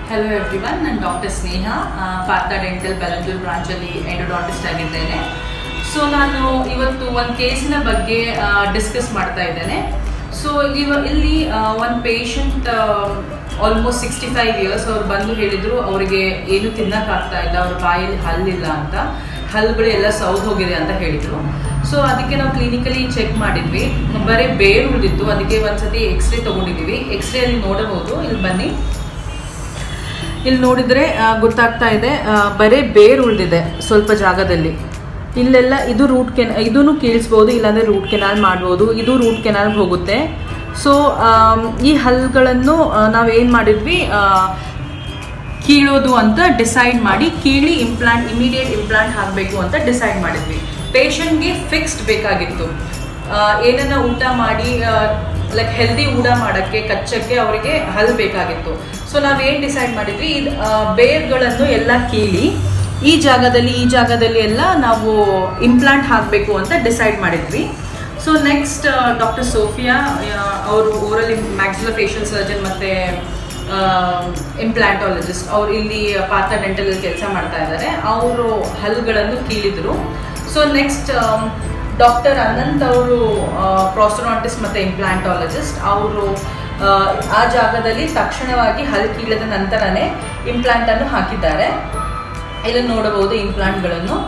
Hello everyone ನಾನು doctor Sneha Partha dental Bellandur ಬ್ರಾಂಚಲ್ಲಿ endodontist ಆಗಿದ್ದೇನೆ ಸೊ ನಾನು ಇವತ್ತು ಒಂದು ಕೇಸಿನ ಬಗ್ಗೆ ಡಿಸ್ಕಸ್ ಮಾಡ್ತಾ ಇದ್ದೇನೆ ಸೊ ಇವ ಇಲ್ಲಿ ಒಂದು patient almost sixty five years ಅವ್ರು ಬಂದು ಹೇಳಿದರು ಅವರಿಗೆ ಏನು ತಿನ್ನಕ್ಕಾಗ್ತಾ ಇಲ್ಲ ಅವ್ರ ಬಾಯಲ್ಲಿ ಹಲ್ಲಿಲ್ಲ ಅಂತ ಹಲ್ಲುಗಳು ಎಲ್ಲ ಸೌದ್ ಹೋಗಿದೆ ಅಂತ ಹೇಳಿದರು ಸೊ ಅದಕ್ಕೆ ನಾವು ಕ್ಲಿನಿಕಲಿ ಚೆಕ್ ಮಾಡಿದ್ವಿ ಬರೀ ಬೇರು ಉಳಿದಿತ್ತು ಅದಕ್ಕೆ ಒಂದ್ಸತಿ ಎಕ್ಸ್ರೇ ತೊಗೊಂಡಿದ್ದೀವಿ ಎಕ್ಸ್ರೇ ಅಲ್ಲಿ ನೋಡಬಹುದು ಇಲ್ಲಿ ಬನ್ನಿ ಇಲ್ಲಿ ನೋಡಿದ್ರೆ ಆ, ಗೊತ್ತಾಗ್ತಾ ಇದೆ ಆ, ಬರೀ ಬೇರು ಉಳಿದಿದೆ ಸ್ವಲ್ಪ ಜಾಗದಲ್ಲಿ ಇಲ್ಲೆಲ್ಲ ಇದು ರೂಟ್ ಕೆನ ಇದೂ ಕೀಳಿಸ್ಬೋದು ಇಲ್ಲಾಂದರೆ ರೂಟ್ ಕೆನಾಲ್ ಮಾಡ್ಬೋದು ಇದು ರೂಟ್ ಕೆನಾಲ್ ಹೋಗುತ್ತೆ ಸೊ ಈ ಹಲ್ಗಳನ್ನು ನಾವೇನು ಮಾಡಿದ್ವಿ ಆ, ಕೀಳೋದು ಅಂತ ಡಿಸೈಡ್ ಮಾಡಿ ಕೀಳಿ ಇಂಪ್ಲಾಂಟ್ ಇಮಿಡಿಯೇಟ್ ಇಂಪ್ಲಾಂಟ್ ಹಾಕಬೇಕು ಅಂತ ಡಿಸೈಡ್ ಮಾಡಿದ್ವಿ ಪೇಷಂಟ್ಗೆ ಫಿಕ್ಸ್ಡ್ ಬೇಕಾಗಿತ್ತು ಆ, ಏನನ್ನ ಊಟ ಮಾಡಿ ಲೈಕ್ ಹೆಲ್ದಿ ಊಟ ಮಾಡೋಕ್ಕೆ ಕಚ್ಚಕ್ಕೆ ಅವರಿಗೆ ಹಲ್ ಬೇಕಾಗಿತ್ತು ಸೊ ನಾವೇನು ಡಿಸೈಡ್ ಮಾಡಿದ್ವಿ ಇದು ಬೇರ್ಗಳನ್ನು ಎಲ್ಲ ಕೀಳಿ ಈ ಜಾಗದಲ್ಲಿ ಈ ಜಾಗದಲ್ಲಿ ಎಲ್ಲ ನಾವು ಇಂಪ್ಲಾಂಟ್ ಹಾಕಬೇಕು ಅಂತ ಡಿಸೈಡ್ ಮಾಡಿದ್ವಿ ಸೊ ನೆಕ್ಸ್ಟ್ ಡಾಕ್ಟರ್ ಸೋಫಿಯಾ ಅವರು ಓರಲ್ ಮ್ಯಾಕ್ಸಿಲೋ ಫೇಶಿಯಲ್ ಸರ್ಜನ್ ಮತ್ತು ಇಂಪ್ಲಾಂಟಾಲಜಿಸ್ಟ್ ಅವ್ರು ಇಲ್ಲಿ ಪಾರ್ಥ ಡೆಂಟಲ್ ಕೆಲಸ ಮಾಡ್ತಾ ಇದ್ದಾರೆ ಅವರು ಹಲ್ಗಳನ್ನು ಕೀಳಿದ್ರು ಸೊ ನೆಕ್ಸ್ಟ್ ಡಾಕ್ಟರ್ ಅನಂತ್ ಅವರು ಪ್ರಾಸ್ಟೊನಾಟಿಸ್ಟ್ ಮತ್ತು ಇಂಪ್ಲಾಂಟಾಲಜಿಸ್ಟ್ ಅವರು ಆ ಜಾಗದಲ್ಲಿ ತಕ್ಷಣವಾಗಿ ಹಲ್ ಕೀಳಿದ ನಂತರನೇ ಇಂಪ್ಲಾಂಟನ್ನು ಹಾಕಿದ್ದಾರೆ ಇಲ್ಲಿ ನೋಡಬಹುದು ಇಂಪ್ಲಾಂಟ್ಗಳನ್ನು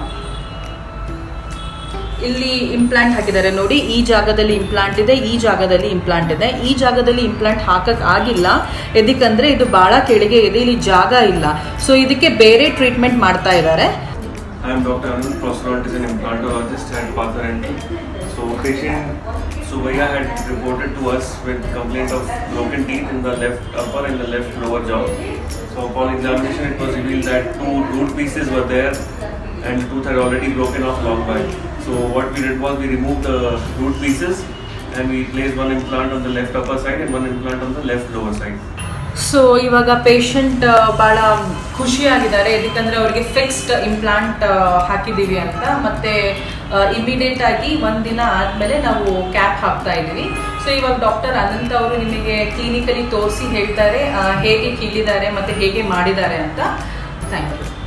ಇಲ್ಲಿ ಇಂಪ್ಲಾಂಟ್ ಹಾಕಿದ್ದಾರೆ ನೋಡಿ ಈ ಜಾಗದಲ್ಲಿ ಇಂಪ್ಲಾಂಟ್ ಇದೆ ಈ ಜಾಗದಲ್ಲಿ ಇಂಪ್ಲಾಂಟ್ ಇದೆ ಈ ಜಾಗದಲ್ಲಿ ಇಂಪ್ಲಾಂಟ್ ಹಾಕಕ್ ಆಗಿಲ್ಲ ಎದಕ್ಕಂದ್ರೆ ಇದು ಬಹಳ ಕೆಳಗೆ ಇದೆ ಇಲ್ಲಿ ಜಾಗ ಇಲ್ಲ ಸೊ ಇದಕ್ಕೆ ಬೇರೆ ಟ್ರೀಟ್ಮೆಂಟ್ ಮಾಡ್ತಾ ಇದ್ದಾರೆ I am Dr. Anand, prosthodontist and implantologist at Partha Dental. So, patient Subhaya had reported to us with complaint of broken teeth in the left upper and the left lower jaw. So, upon examination, it was revealed that two root pieces were there and the tooth had already broken off long back. So, what we did was we removed the root pieces and we placed one implant on the left upper side and one implant on the left lower side. So ಇವಾಗ patient ಭಾಳ ಖುಷಿಯಾಗಿದ್ದಾರೆ ಯಾಕಂದರೆ ಅವ್ರಿಗೆ fixed implant ಹಾಕಿದ್ದೀವಿ ಅಂತ ಮತ್ತು immediate ಆಗಿ ಒಂದಿನ ಆದಮೇಲೆ ನಾವು ಕ್ಯಾಪ್ ಹಾಕ್ತಾ ಇದ್ದೀವಿ ಸೊ ಇವಾಗ ಡಾಕ್ಟರ್ ಅನಂತ್ ಅವರು ನಿಮಗೆ ಕ್ಲಿನಿಕಲಿ ತೋರಿಸಿ ಹೇಳ್ತಾರೆ ಆ, ಹೇಗೆ ಕೀಳಿದ್ದಾರೆ ಮತ್ತು ಹೇಗೆ ಮಾಡಿದ್ದಾರೆ ಅಂತ ಥ್ಯಾಂಕ್ ಯು